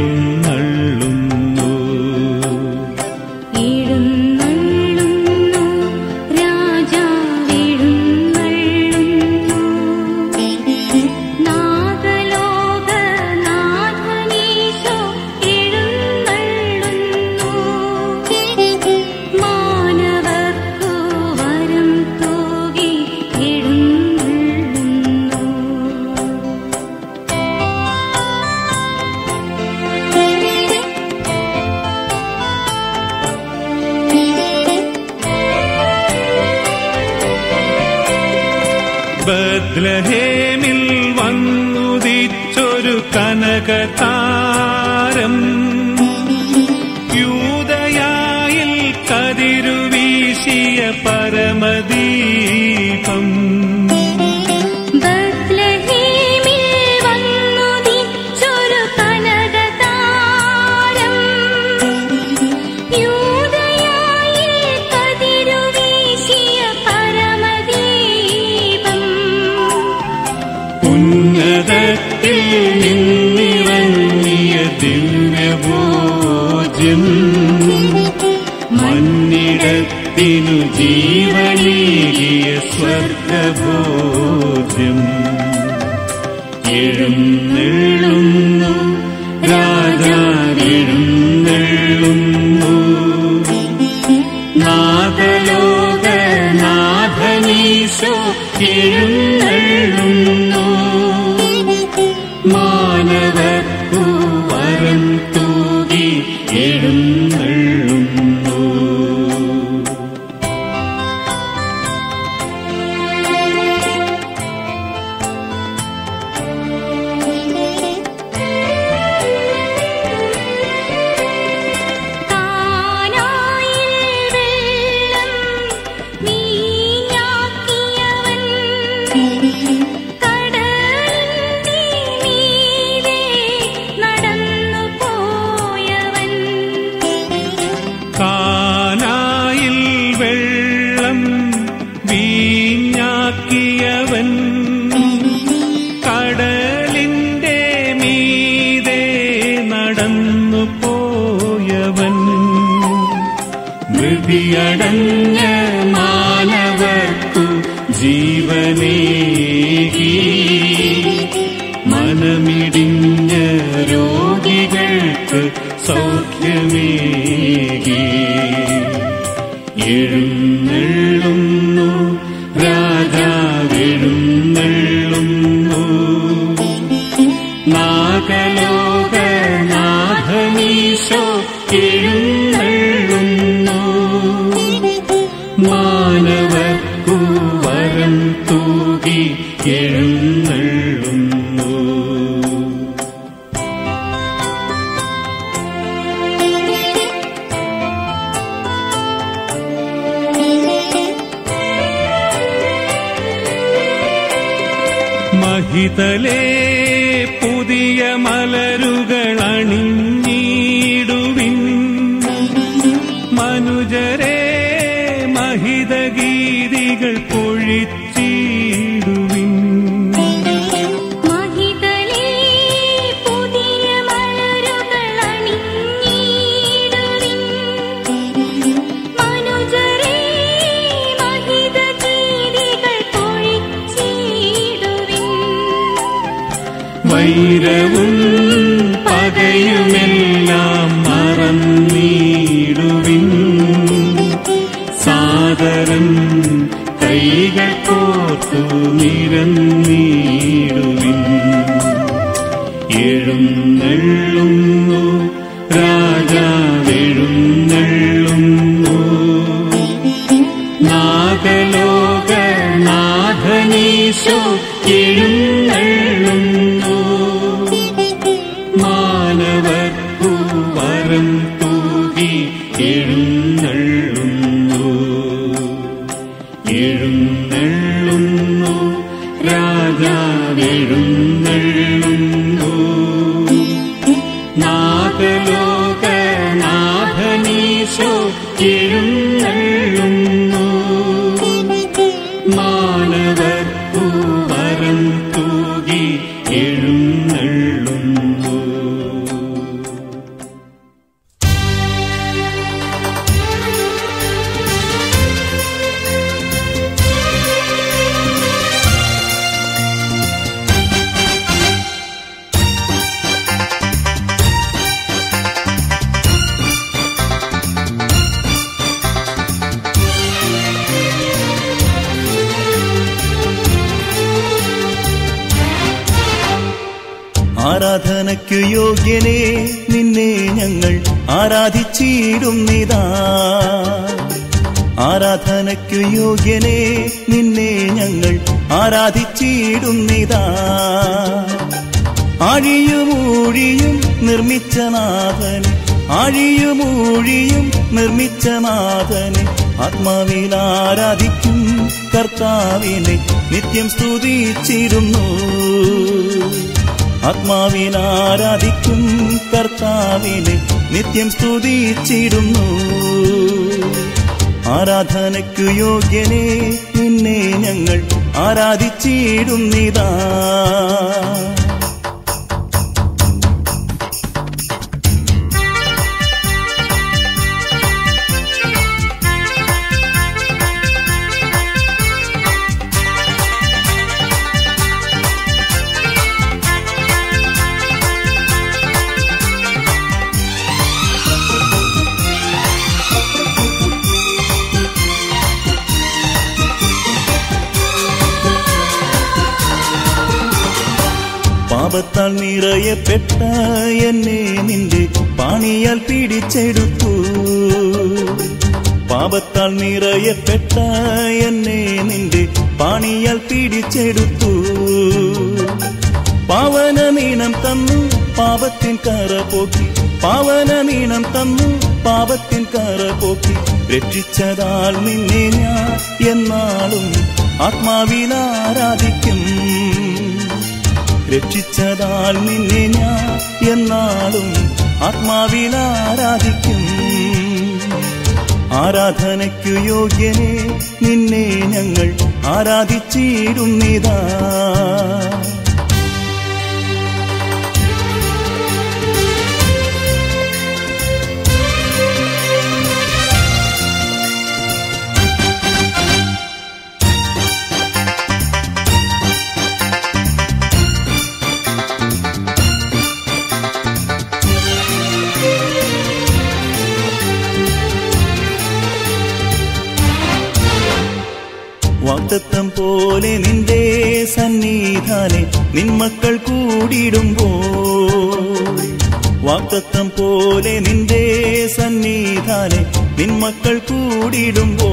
എഴുന്നള്ളുന്നു എഴുന്നള്ളുന്നു രാജാവെഴുന്നള്ളുന്നു നാഗലോകനാഥനീശോ എഴുന്നള്ളുന്നു മാനവർക്കു വരം തൂകി എഴുന്നള്ളുന്നു ബദ്ലഹേമിൽ വന്നുദിച്ചൊരു കനകതാരം യൂതയായിൽ കതിരുവീശിയ പരമദീപം ബത്ലഹേമിൽ വന്നുദിച്ചൊരു കനകതാരം യൂദയായിൽ കതിരുവീശിയ പരമദീപം ഉന്നതത്തിൽ നിന്നിറങ്ങിയ ദിവ്യഭോജ്യം മന്നിടത്തിനു ജീവനീകിയ സ്വർഗഭോജ്യം എഴുന്നള്ളുന്നു രാജാവെഴുന്നള്ളുന്നു നാഗലോകനാഥനീശോ എഴുന്നള്ളുന്നു മാനവർക്കു വരം തൂകി എഴുന്നള്ളുന്നു കാനായിൽ വെള്ളം വീഞ്ഞാക്കിയവൻ കടലിന്റെ മീതെ നടന്നു പോയവൻ കാനായിൽ വെള്ളം വീഞ്ഞാക്കിയവൻ കടലിന്റെ മീതെ നടന്നു പോയവൻ മൃതിയടഞ്ഞ മാനവർക്കു ജീവനേകി മനമിടിഞ്ഞ രോഗികൾക്ക് സൗഖ്യമേകി എഴുന്നള്ളുന്നു രാജാവെഴുന്നള്ളുന്നു നാഗലോകനാഥനീശോ എഴുന്നള്ളുന്നു മാനവർക്കു വരം തൂകി എഴുന്നള്ളുന്നു മഹിതലേ പുതിയ മലരുകൾ അണിഞ്ഞിടുവിൻ മനുജരെ മഹിതഗീതികൾ പൊഴിച്ചിടുവിൻ മഹിതലേ പുതിയ മലരുകൾ അണിഞ്ഞിടുവിൻ മനുജരേ മഹിതഗീതികൾ പൊഴിച്ചിടുവിൻ വൈരവും പകയുമെല്ലാം മറന്നിടുവിൻ സാദരം കൈകൾ കോർത്തു നിരന്നിടുവിൻ എഴുന്നള്ളുന്നു രാജാവെഴുന്നള്ളുന്നു നാഗലോകനാഥനീശോ എഴുന്നള്ളുന്നു മാനവർക്കു വരം തൂകി എഴുന്നള്ളുന്നു എഴുന്നള്ളുന്നു രാജാവെഴുന്നള്ളുന്നു നാഗലോകനാഥനീശോ എഴുന്നള്ളുന്നു മാനവർക്കു വരം തൂകി എഴുന്നള്ളുന്നു ആരാധനയ്ക്കു യോഗ്യനെ നിന്നെ ഞങ്ങൾ ആരാധിച്ചിടുന്നിതാ ആരാധനയ്ക്കു യോഗ്യനെ നിന്നെ ഞങ്ങൾ ആരാധിച്ചിടുന്നിതാ ആഴിയുമൂഴിയും നിർമ്മിച്ച നാഥനെ ആഴിയുമൂഴിയും നിർമ്മിച്ച നാഥനെ ആത്മാവിൽ ആരാധിക്കും കർത്താവിനെ നിത്യം സ്തുതിച്ചിരുന്നു ആത്മാവിൽ ആരാധിക്കും കർത്താവിനെ നിത്യം സ്തുതിച്ചിടുന്നു ആരാധനയ്ക്കു യോഗ്യനെ നിന്നെ ഞങ്ങൾ ആരാധിച്ചിടുന്നിതാ പാപത്താൽ നിറയപ്പെട്ട എന്നെ നിന്റെ പാണിയാൽ പിടിച്ചെടുത്തു പാപത്താൽ നിറയപ്പെട്ട എന്നെ നിന്റെ പാണിയാൽ പിടിച്ചെടുത്തു പാവന നീണം തന്നു പാപത്തിൻ കറ പോക്കി പാവന നീണം തന്നു പാപത്തിൻ കറ പോക്കി രക്ഷിച്ചതാൽ നിന്നെ ഞാൻ എന്നാളും ആത്മാവിൽ ആരാധിക്കും രക്ഷിച്ചതാൽ നിന്നെ ഞാൻ എന്നാളും ആത്മാവിൽ ആരാധിക്കും ആരാധനയ്ക്കു യോഗ്യനെ നിന്നെ ഞങ്ങൾ ആരാധിച്ചിടുന്നിതാ വാക്തത്വം പോലെ നിന്റെ സന്നിധാനെ നിന്മക്കൾ കൂടിയിടുമ്പോ വാക്തത്വം പോലെ നിന്റെ സന്നിധാനെ നിന്മക്കൾ കൂടിയിടുമ്പോ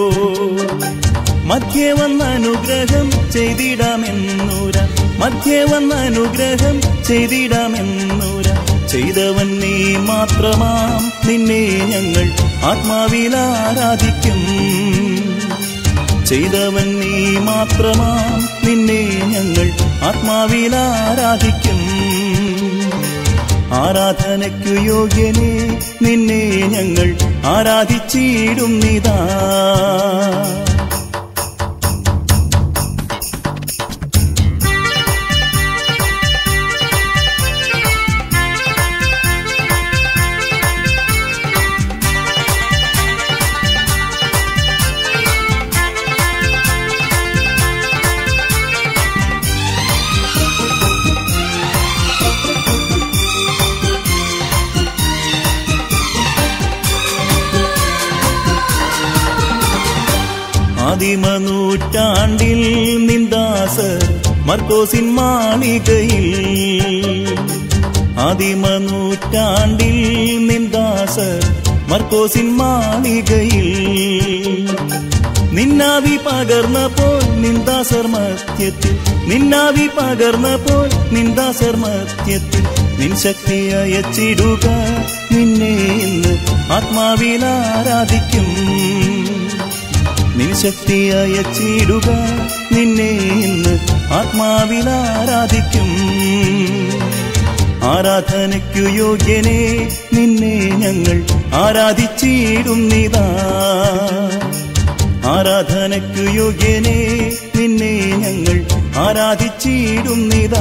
മധ്യേ വന്ന അനുഗ്രഹം ചെയ്തിടാമെന്നൂര മധ്യേ വന്ന അനുഗ്രഹം ചെയ്തിടാമെന്നൂര ചെയ്തവൻ നീ മാത്രമാം നിന്നെ ഞങ്ങൾ ആത്മാവിൽ ആരാധിക്കും ചെയ്തവൻ നീ മാത്രമാം നിന്നെ ഞങ്ങൾ ആത്മാവിൽ ആരാധിക്കും ആരാധനയ്ക്കു യോഗ്യനെ നിന്നെ ഞങ്ങൾ ആരാധിച്ചിടുന്നിതാ ആദിമനൂറ്റാണ്ടിൽ നിന്ദാസർ മർക്കോസിൻ മാളികയിൽ ആദിമനൂറ്റാണ്ടിൽ നിന്ദാസർ മർക്കോസിൻ മാളികയിൽ നിന്നാവി പകർന്നപ്പോൾ നിന്ദാസർ മധ്യത്തിൽ നിന്നാവി പകർന്നപ്പോൾ നിന്ദാസർ മധ്യത്തിൽ നിൻ ശക്തി അയച്ചിടുക നിന്നെ ഇന്ന് ആത്മാവിൽ ആരാധിക്കും നിൻ ശക്തി അയച്ചിടുക നിന്നെ ഇന്ന് ആത്മാവിൽ ആരാധിക്കും ആരാധനയ്ക്കു യോഗ്യനെ നിന്നെ ഞങ്ങൾ ആരാധിച്ചിടുന്നിതാ ആരാധനയ്ക്കു യോഗ്യനെ നിന്നെ ഞങ്ങൾ ആരാധിച്ചിടുന്നിതാ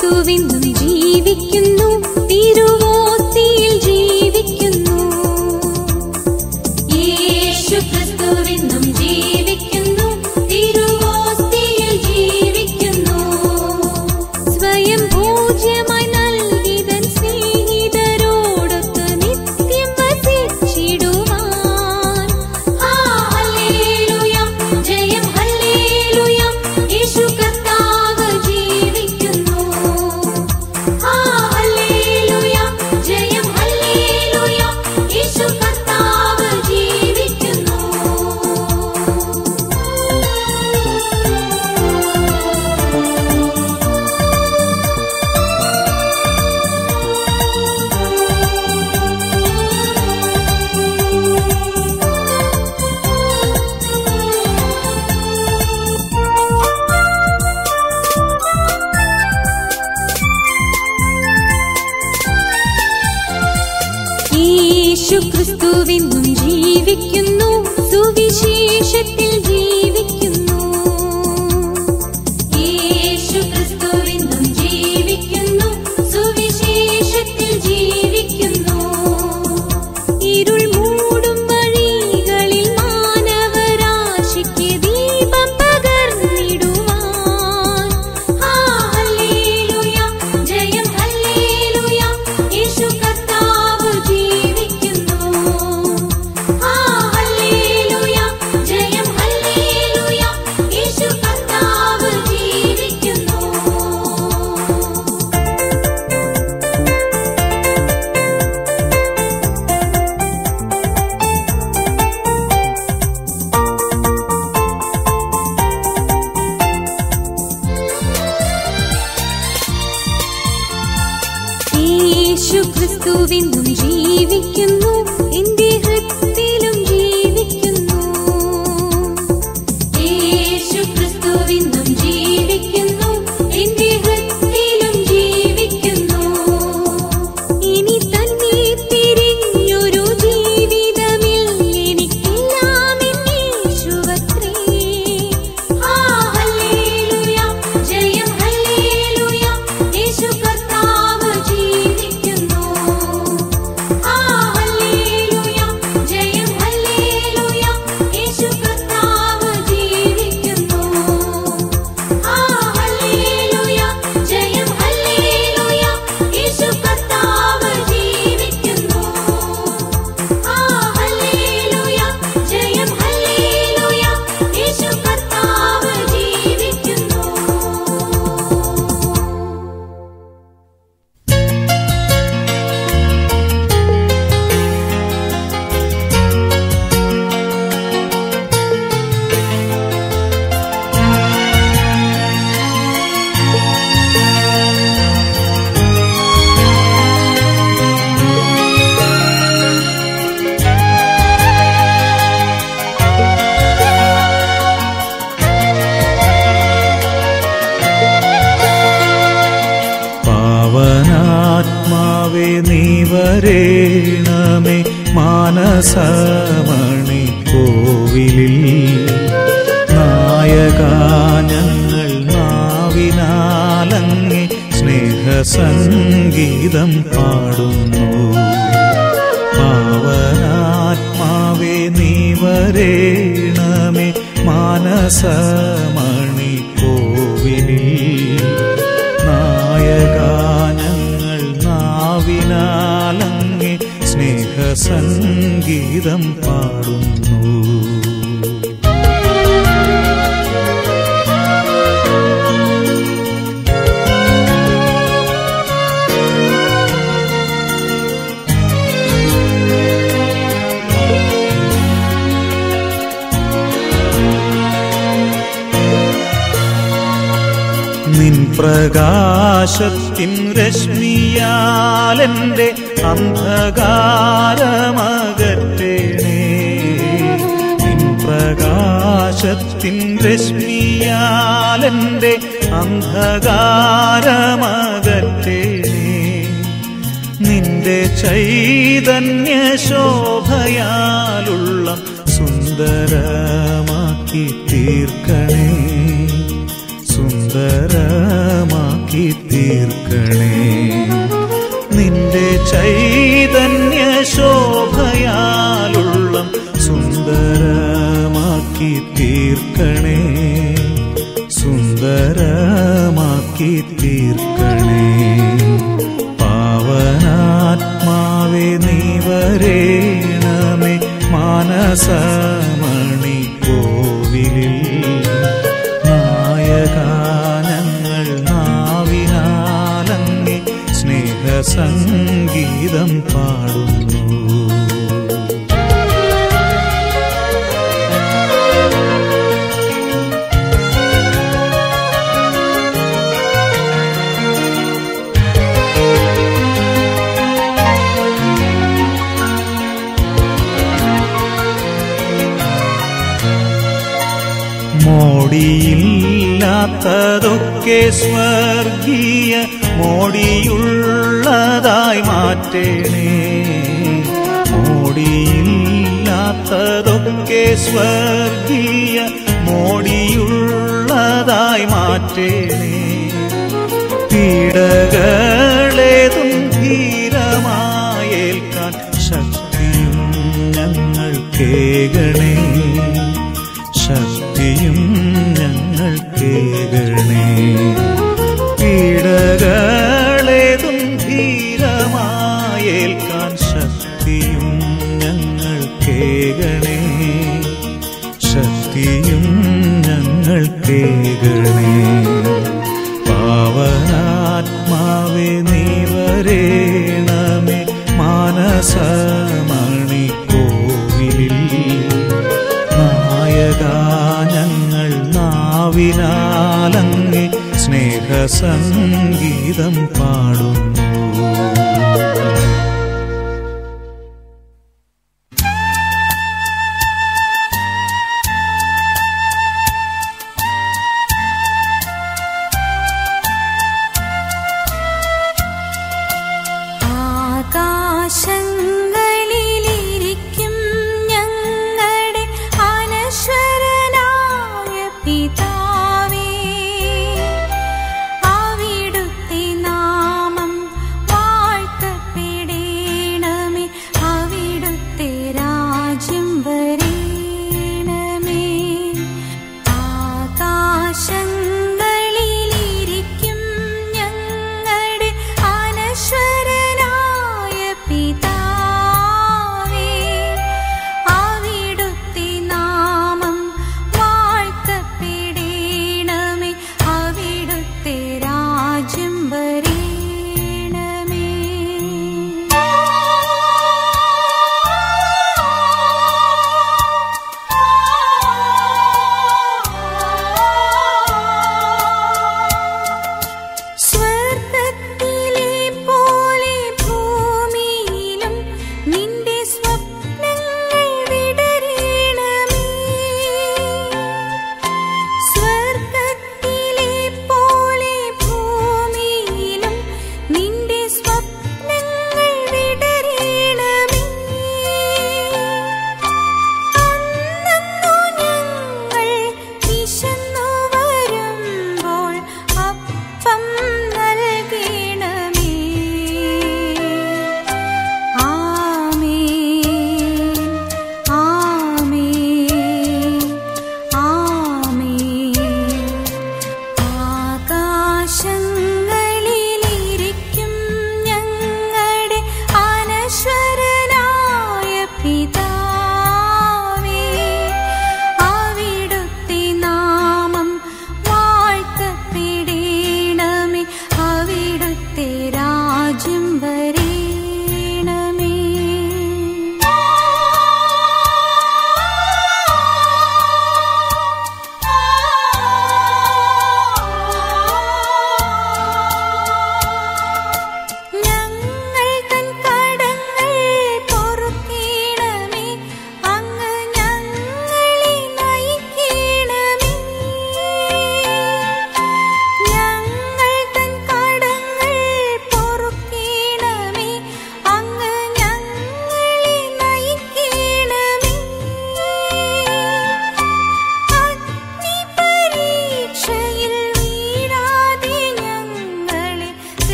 ക്രിസ്തുവിന്നും ജീവിക്കുന്നു തിരുവോസ്തിയിൽ ജീവിക്കുന്നു യേശു ക്രിസ്തുവിന്നും ജീവിക്കുന്നു തിരുവോസ്തിയിൽ ജീവിക്കുന്നു സ്വയം പൂജ്യമായി നൽകിതൻ സ്നേഹിതരോടൊത്ത് നിത്യം വസിച്ചിടുവാൻ ഹല്ലേലൂയ ജയം ഹല്ലേലൂയ യേശു കർത്താവ് ജീവിക്കുന്നു ഹല്ലേലൂയ ജയം ഹല്ലേലൂയ യേശു കർത്താവ് ജീവിക്കുന്നു യേശു ക്രിസ്തുവിന്നും ജീവിക്കുന്നു സുവിശേഷത്തിൽ ജീവിക്കുന്നു യേശു ക്രിസ്തുവിന്നും ജീവിക്കുന്നു സുവിശേഷത്തിൽ ജീവിക്കുന്നു ഇരുൾ മൂടും വഴികളിൽ മാനവരാശിക്ക് ദീപം പകർന്നിടുവാൻ ഹല്ലേലൂയ ജയം ഹല്ലേലൂയ യേശു കർത്താവ് ജീവിക്കുന്നു ഹല്ലേലൂയ ജയം ഹല്ലേലൂയ യേശു കർത്താവ് ജീവിക്കുന്നു യേശു ക്രിസ്തുവിന്നും ജീവിക്കുന്നു എന്റെ ഹൃത്തിലും ജീവിക്കുന്നു യേശു ക്രിസ്തുവിന്നും ജീവിക്കുന്നു എന്റെ ഹൃത്തിലും ജീവിക്കുന്നു ഇനി തന്നെ തിരിഞ്ഞൊരു ജീവിതമിൽ എനിക്കെല്ലാം എന്നേശുവത്രേ ഹല്ലേലൂയ ജയം ഹല്ലേലൂയ യേശു കർത്താവ് ജീവിക്കുന്നു ഹല്ലേലൂയ ജയം ഹല്ലേലൂയ യേശു കർത്താവ് ജീവിക്കുന്നു ഹല്ലേലൂയ ജയം ഹല്ലേലൂയ യേശു കർത്താവ് ജീവിക്കുന്നു ഹല്ലേലൂയ ജയം ഹല്ലേലൂയ യേശു കർത്താവ് ജീവിക്കുന്നു പാവനാത്മാവേ നീ വരേണമേ മാനസമണി കോവിലിൽ നായകാനങ്ങൾ നാവിനാലങ്ങെ സ്നേഹസംഗീതം പാടുന്നു പാവനാത്മാവേ നീ വരേണമേ മാനസമണി കോവിലിൽ നായകാനങ്ങൾ നാവിനാലങ്ങെ സ്നേഹസംഗീതം പാടുന്നു നിൻ പ്രകാശത്തിൻ രശ്മിയാലെന്റെ അന്ധകാരമകറ്റേണേ നിൻ പ്രകാശത്തിൻ രശ്മിയാലെന്റെ അന്ധകാരമകറ്റേണേ നിന്റെ ചൈതന്യ ശോഭയാലുള്ള സുന്ദരമാക്കി തീർക്കണേ സുന്ദരമാക്കി തീർക്കണേ തീർക്കണേ നിന്റെ ചൈതന്യ ശോഭയാലുള്ള സുന്ദരമാക്കി തീർക്കണേ സുന്ദരമാക്കി തീർക്കണേ പാവനാത്മാവേ നീ വരേണമേ മാനസമണി കോവിലിൽ നായകാനങ്ങൾ നാവിനാലങ്ങി സ്നേഹസംഗീതം പാടുന്നു മോടിയില്ലാത്തതൊക്കെ സ്വർഗീയ മോടിയുള്ളതായി മാറ്റേണേ മോടിയില്ലാത്തതൊക്കെ സ്വർഗീയ മോടിയുള്ളതായി മാറ്റേണേ പീഡകളേതും ധീരമായേൽക്കാൻ ശക്തിയും ഞങ്ങൾ കേകണേ ശക്തിയും ഞങ്ങൾ കേകണേ പീഡകളേതും ധീരമായേൽക്കാൻ ശക്തിയും ഞങ്ങൾ കേകണേ ശക്തിയും ഞങ്ങൾ കേകണേ പാവനാത്മാവേ നീ വരേണമേ മാനസമണി കോവിലിൽ നായകാനങ്ങൾ നാവിനാലങ്ങി സ്നേഹസംഗീതം പാടുന്നു